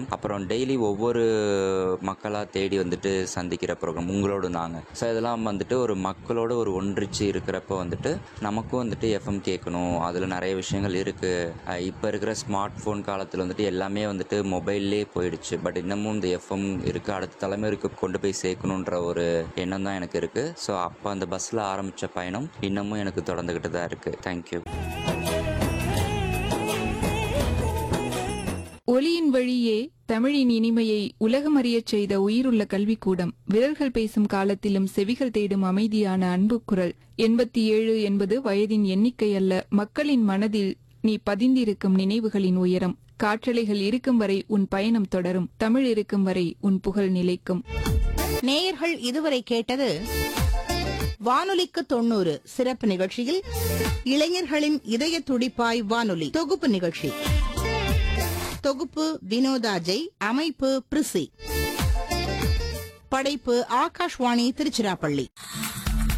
program அப்புறம் daily ஒவ்வொரு மக்களாக தேடி வந்துட்டு சந்திக்கிற ப்ரோக்ராம் உங்களோட நாங்கள் ஸோ இதெல்லாம் வந்துட்டு ஒரு மக்களோட ஒரு ஒன்றிச்சு இருக்கிறப்ப வந்துட்டு நமக்கும் வந்துட்டு எஃப்எம் கேட்கணும் அதில் நிறைய விஷயங்கள் இருக்குது இப்போ இருக்கிற ஸ்மார்ட் ஃபோன் காலத்தில் வந்துட்டு எல்லாமே வந்துட்டு மொபைல்லே போயிடுச்சு பட் இன்னமும் இந்த எஃப்எம் இருக்குது அடுத்த தலைமுறைக்கு கொண்டு போய் சேர்க்கணுன்ற ஒரு எண்ணம் தான் எனக்கு இருக்குது ஸோ அப்போ அந்த பஸ்ஸில் ஆரம்பித்த பயணம் இன்னமும் எனக்கு தொடர்ந்துக்கிட்டு தான் இருக்குது தேங்க்யூ ஒலியின் வழியே தமிழின் இனிமையை உலகமறியச் செய்த உயிருள்ள கல்விக்கூடம் விரல்கள் பேசும் காலத்திலும் செவிகள் தேடும் அமைதியான அன்பு குரல் எண்பத்தி ஏழு என்பது வயதின் எண்ணிக்கை அல்ல மக்களின் மனதில் நீ பதிந்திருக்கும் நினைவுகளின் உயரம் காற்றலைகள் இருக்கும் வரை உன் பயணம் தொடரும் தமிழ் இருக்கும் வரை உன் புகழ் நிலைக்கும் நேயர்கள் இதுவரை கேட்டது வானொலிக்கு தொண்ணூறு சிறப்பு நிகழ்ச்சியில் இளைஞர்களின் இதய துடிப்பாய் வானொலி தொகுப்பு நிகழ்ச்சி தொகுப்பு வினோதாஜை அமைப்பு பிரிசி படைப்பு ஆகாஷ்வாணி திருச்சிராப்பள்ளி